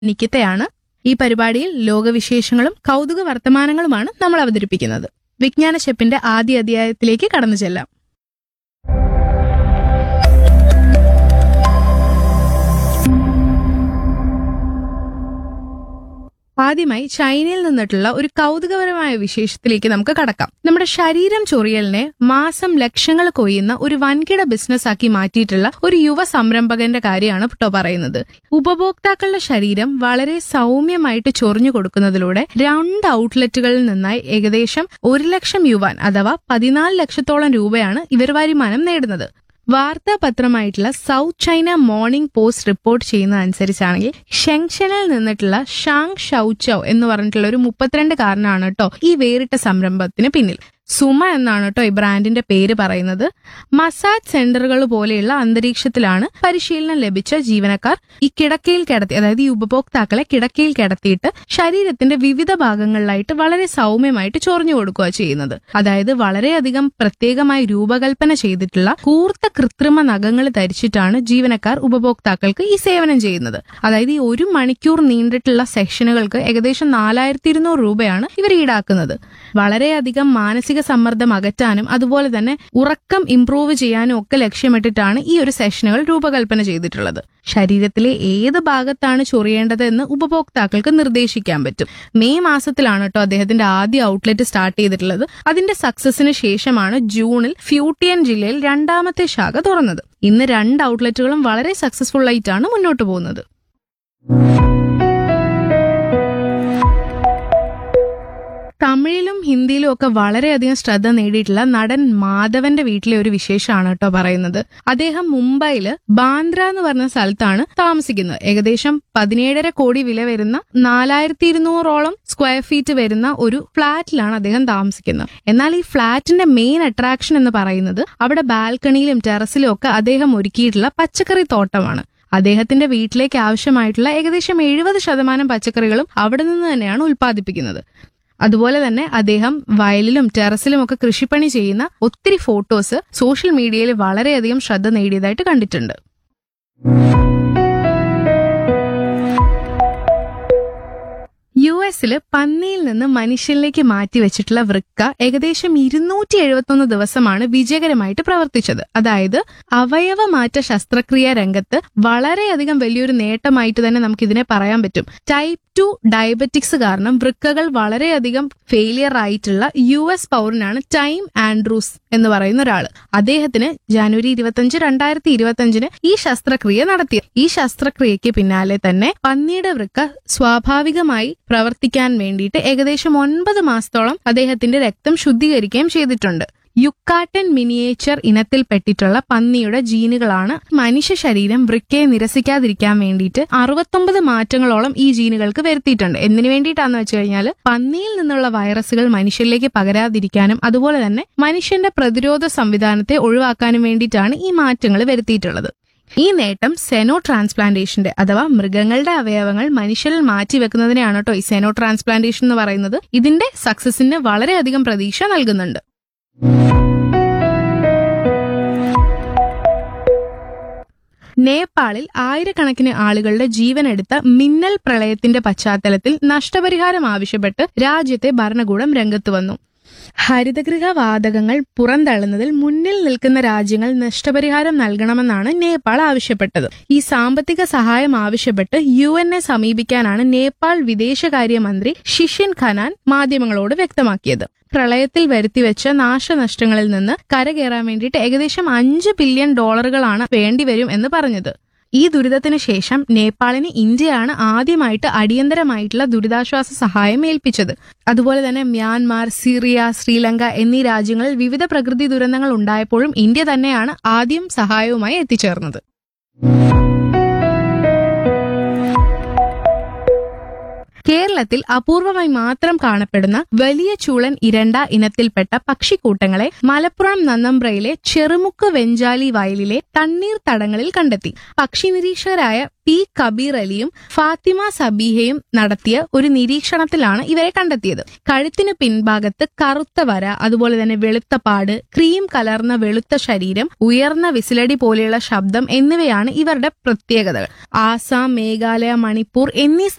നിക്കിത്തയാണ് ഈ പരിപാടിയിൽ ലോകവിശേഷങ്ങളും കൗതുക വർത്തമാനങ്ങളുമാണ് നമ്മൾ അവതരിപ്പിക്കുന്നത് വിജ്ഞാന ഷെപ്പിന്റെ ആദ്യ അധ്യായത്തിലേക്ക് കടന്നു ചെല്ലാം ആദ്യമായി ചൈനയിൽ നിന്നിട്ടുള്ള ഒരു കൗതുകപരമായ വിശേഷത്തിലേക്ക് നമുക്ക് കടക്കാം നമ്മുടെ ശരീരം ചൊറിയലിനെ മാസം ലക്ഷങ്ങൾ കൊയ്യുന്ന ഒരു വൻകിട ബിസിനസ് ആക്കി മാറ്റിയിട്ടുള്ള ഒരു യുവ സംരംഭകന്റെ കാര്യമാണ് കേട്ടോ പറയുന്നത് ഉപഭോക്താക്കളുടെ ശരീരം വളരെ സൗമ്യമായിട്ട് ചൊറിഞ്ഞു കൊടുക്കുന്നതിലൂടെ രണ്ട് ഔട്ട്ലെറ്റുകളിൽ നിന്നായി ഏകദേശം ഒരു ലക്ഷം യുവാൻ അഥവാ പതിനാല് ലക്ഷത്തോളം രൂപയാണ് ഇവർ വരുമാനം നേടുന്നത് വാർത്താപത്രമായിട്ടുള്ള South China Morning Post report ചെയ്യുന്ന അനുസരിച്ചാണെങ്കിൽ ഷെങ്ഷനിൽ നിന്നിട്ടുള്ള ഷാങ് ഷൌചൌ എന്ന് പറഞ്ഞിട്ടുള്ള ഒരു മുപ്പത്തിരണ്ട് കാരനാണ് കേട്ടോ ഈ വേറിട്ട സംരംഭത്തിന് പിന്നിൽ സുമ എന്നാണ് കേട്ടോ ഈ ബ്രാൻഡിന്റെ പേര് പറയുന്നത് മസാജ് സെന്ററുകൾ പോലെയുള്ള അന്തരീക്ഷത്തിലാണ് പരിശീലനം ലഭിച്ച ജീവനക്കാർ ഈ കിടക്കയിൽ കിടത്തി അതായത് ഈ ഉപഭോക്താക്കളെ കിടക്കയിൽ കിടത്തിയിട്ട് ശരീരത്തിന്റെ വിവിധ ഭാഗങ്ങളിലായിട്ട് വളരെ സൗമ്യമായിട്ട് ചൊറിഞ്ഞു കൊടുക്കുക ചെയ്യുന്നത് അതായത് വളരെയധികം പ്രത്യേകമായി രൂപകൽപ്പന ചെയ്തിട്ടുള്ള കൂർത്ത കൃത്രിമ നഖങ്ങൾ ധരിച്ചിട്ടാണ് ജീവനക്കാർ ഉപഭോക്താക്കൾക്ക് ഈ സേവനം ചെയ്യുന്നത് അതായത് ഈ ഒരു മണിക്കൂർ നീണ്ടിട്ടുള്ള സെഷനുകൾക്ക് ഏകദേശം നാലായിരത്തി ഇരുന്നൂറ് രൂപയാണ് ഇവർ ഈടാക്കുന്നത് വളരെയധികം മാനസിക സമ്മർദ്ദം അകറ്റാനും അതുപോലെ തന്നെ ഉറക്കം ഇംപ്രൂവ് ചെയ്യാനും ഒക്കെ ലക്ഷ്യമിട്ടിട്ടാണ് ഈ ഒരു സെഷനുകൾ രൂപകൽപ്പന ചെയ്തിട്ടുള്ളത് ശരീരത്തിലെ ഏത് ഭാഗത്താണ് ചൊറിയേണ്ടത് എന്ന് ഉപഭോക്താക്കൾക്ക് നിർദ്ദേശിക്കാൻ പറ്റും മെയ് മാസത്തിലാണ് കേട്ടോ അദ്ദേഹത്തിന്റെ ആദ്യ ഔട്ട്ലെറ്റ് സ്റ്റാർട്ട് ചെയ്തിട്ടുള്ളത് അതിന്റെ സക്സസിന് ശേഷമാണ് ജൂണിൽ ഫ്യൂട്ടിയൻ ജില്ലയിൽ രണ്ടാമത്തെ ശാഖ തുറന്നത് ഇന്ന് രണ്ട് ഔട്ട്ലെറ്റുകളും വളരെ സക്സസ്ഫുൾ ആയിട്ടാണ് മുന്നോട്ട് പോകുന്നത് തമിഴിലും ഹിന്ദിയിലും ഒക്കെ വളരെയധികം ശ്രദ്ധ നേടിയിട്ടുള്ള നടൻ മാധവന്റെ വീട്ടിലെ ഒരു വിശേഷമാണ് കേട്ടോ പറയുന്നത് അദ്ദേഹം മുംബൈയില് ബാന്ദ്ര എന്ന് പറഞ്ഞ സ്ഥലത്താണ് താമസിക്കുന്നത് ഏകദേശം പതിനേഴര കോടി വില വരുന്ന നാലായിരത്തി ഇരുന്നൂറോളം സ്ക്വയർ ഫീറ്റ് വരുന്ന ഒരു ഫ്ളാറ്റിലാണ് അദ്ദേഹം താമസിക്കുന്നത് എന്നാൽ ഈ ഫ്ളാറ്റിന്റെ മെയിൻ അട്രാക്ഷൻ എന്ന് പറയുന്നത് അവിടെ ബാൽക്കണിയിലും ടെറസിലും ഒക്കെ അദ്ദേഹം ഒരുക്കിയിട്ടുള്ള പച്ചക്കറി തോട്ടമാണ് അദ്ദേഹത്തിന്റെ വീട്ടിലേക്ക് ആവശ്യമായിട്ടുള്ള ഏകദേശം എഴുപത് ശതമാനം പച്ചക്കറികളും അവിടെ നിന്ന് തന്നെയാണ് ഉൽപ്പാദിപ്പിക്കുന്നത് അതുപോലെ തന്നെ അദ്ദേഹം വയലിലും ടെറസിലും ഒക്കെ കൃഷിപ്പണി ചെയ്യുന്ന ഒത്തിരി ഫോട്ടോസ് സോഷ്യൽ മീഡിയയിൽ വളരെയധികം ശ്രദ്ധ നേടിയതായിട്ട് കണ്ടിട്ടുണ്ട് യു എസില് പന്നിയിൽ നിന്ന് മനുഷ്യനിലേക്ക് മാറ്റിവെച്ചിട്ടുള്ള വൃക്ക ഏകദേശം ഇരുന്നൂറ്റി എഴുപത്തൊന്ന് ദിവസമാണ് വിജയകരമായിട്ട് പ്രവർത്തിച്ചത് അതായത് അവയവമാറ്റ ശസ്ത്രക്രിയ രംഗത്ത് വളരെയധികം വലിയൊരു നേട്ടമായിട്ട് തന്നെ നമുക്ക് ഇതിനെ പറയാൻ പറ്റും ടൈപ്പ് ടു ഡയബറ്റിക്സ് കാരണം വൃക്കകൾ വളരെയധികം ഫെയിലിയർ ആയിട്ടുള്ള യു എസ് പൗരനാണ് ടൈം ആൻഡ്രൂസ് എന്ന് പറയുന്ന ഒരാള് അദ്ദേഹത്തിന് ജനുവരി ഇരുപത്തഞ്ച് രണ്ടായിരത്തി ഇരുപത്തഞ്ചിന് ഈ ശസ്ത്രക്രിയ നടത്തി ഈ ശസ്ത്രക്രിയയ്ക്ക് പിന്നാലെ തന്നെ പന്നിയുടെ വൃക്ക സ്വാഭാവികമായി പ്രവർത്തിക്കാൻ വേണ്ടിയിട്ട് ഏകദേശം ഒൻപത് മാസത്തോളം അദ്ദേഹത്തിന്റെ രക്തം ശുദ്ധീകരിക്കുകയും ചെയ്തിട്ടുണ്ട് യുക്കാട്ടൻ മിനിയേച്ചർ ഇനത്തിൽപ്പെട്ടിട്ടുള്ള പന്നിയുടെ ജീനുകളാണ് മനുഷ്യ ശരീരം വൃക്കയെ നിരസിക്കാതിരിക്കാൻ വേണ്ടിയിട്ട് അറുപത്തൊമ്പത് മാറ്റങ്ങളോളം ഈ ജീനുകൾക്ക് വരുത്തിയിട്ടുണ്ട് എന്തിനു വേണ്ടിയിട്ടാന്ന് വെച്ച് കഴിഞ്ഞാൽ പന്നിയിൽ നിന്നുള്ള വൈറസുകൾ മനുഷ്യരിലേക്ക് പകരാതിരിക്കാനും അതുപോലെ തന്നെ മനുഷ്യന്റെ പ്രതിരോധ സംവിധാനത്തെ ഒഴിവാക്കാനും വേണ്ടിയിട്ടാണ് ഈ മാറ്റങ്ങൾ വരുത്തിയിട്ടുള്ളത് ഈ നേട്ടം സെനോ ട്രാൻസ്പ്ലാന്റേഷന്റെ അഥവാ മൃഗങ്ങളുടെ അവയവങ്ങൾ മനുഷ്യരിൽ മാറ്റിവെക്കുന്നതിനെയാണ് കേട്ടോ ഈ സെനോ ട്രാൻസ്പ്ലാന്റേഷൻ എന്ന് പറയുന്നത് ഇതിന്റെ സക്സസിന് വളരെയധികം പ്രതീക്ഷ നൽകുന്നുണ്ട് നേപ്പാളിൽ ആയിരക്കണക്കിന് ആളുകളുടെ ജീവനെടുത്ത മിന്നൽ പ്രളയത്തിന്റെ പശ്ചാത്തലത്തിൽ നഷ്ടപരിഹാരം ആവശ്യപ്പെട്ട് രാജ്യത്തെ ഭരണകൂടം രംഗത്ത് വന്നു ഹരിതഗൃഹ വാതകങ്ങൾ പുറന്തള്ളുന്നതിൽ മുന്നിൽ നിൽക്കുന്ന രാജ്യങ്ങൾ നഷ്ടപരിഹാരം നൽകണമെന്നാണ് നേപ്പാൾ ആവശ്യപ്പെട്ടത് ഈ സാമ്പത്തിക സഹായം ആവശ്യപ്പെട്ട് യു എന്നെ സമീപിക്കാനാണ് നേപ്പാൾ വിദേശകാര്യമന്ത്രി ഷിഷിൻ ഖനാൻ മാധ്യമങ്ങളോട് വ്യക്തമാക്കിയത് പ്രളയത്തിൽ വരുത്തിവെച്ച നാശനഷ്ടങ്ങളിൽ നിന്ന് കരകയറാൻ വേണ്ടിയിട്ട് ഏകദേശം അഞ്ച് ബില്യൺ ഡോളറുകളാണ് വേണ്ടിവരും എന്ന് പറഞ്ഞത് ഈ ദുരിതത്തിന് ശേഷം നേപ്പാളിന് ഇന്ത്യയാണ് ആദ്യമായിട്ട് അടിയന്തരമായിട്ടുള്ള ദുരിതാശ്വാസ സഹായം ഏൽപ്പിച്ചത് അതുപോലെ തന്നെ മ്യാൻമാർ സിറിയ ശ്രീലങ്ക എന്നീ രാജ്യങ്ങളിൽ വിവിധ പ്രകൃതി ദുരന്തങ്ങൾ ഉണ്ടായപ്പോഴും ഇന്ത്യ തന്നെയാണ് ആദ്യം സഹായവുമായി എത്തിച്ചേർന്നത് കേരളത്തിൽ കേരളത്തിൽ അപൂർവമായി മാത്രം കാണപ്പെടുന്ന വലിയ ചൂളൻ ഇരണ്ട ഇനത്തിൽപ്പെട്ട പക്ഷിക്കൂട്ടങ്ങളെ മലപ്പുറം നന്നമ്പ്രയിലെ ചെറുമുക്ക് വെഞ്ചാലി വയലിലെ തണ്ണീർ തടങ്ങളിൽ കണ്ടെത്തി പക്ഷി നിരീക്ഷകരായ പി കബീർ അലിയും ഫാത്തിമ സബീഹയും നടത്തിയ ഒരു നിരീക്ഷണത്തിലാണ് ഇവരെ കണ്ടെത്തിയത് കഴുത്തിന് പിൻഭാഗത്ത് കറുത്ത വര അതുപോലെ തന്നെ വെളുത്ത പാട് ക്രീം കലർന്ന വെളുത്ത ശരീരം ഉയർന്ന വിസിലടി പോലെയുള്ള ശബ്ദം എന്നിവയാണ് ഇവരുടെ പ്രത്യേകതകൾ ആസാം മേഘാലയ മണിപ്പൂർ എന്നീ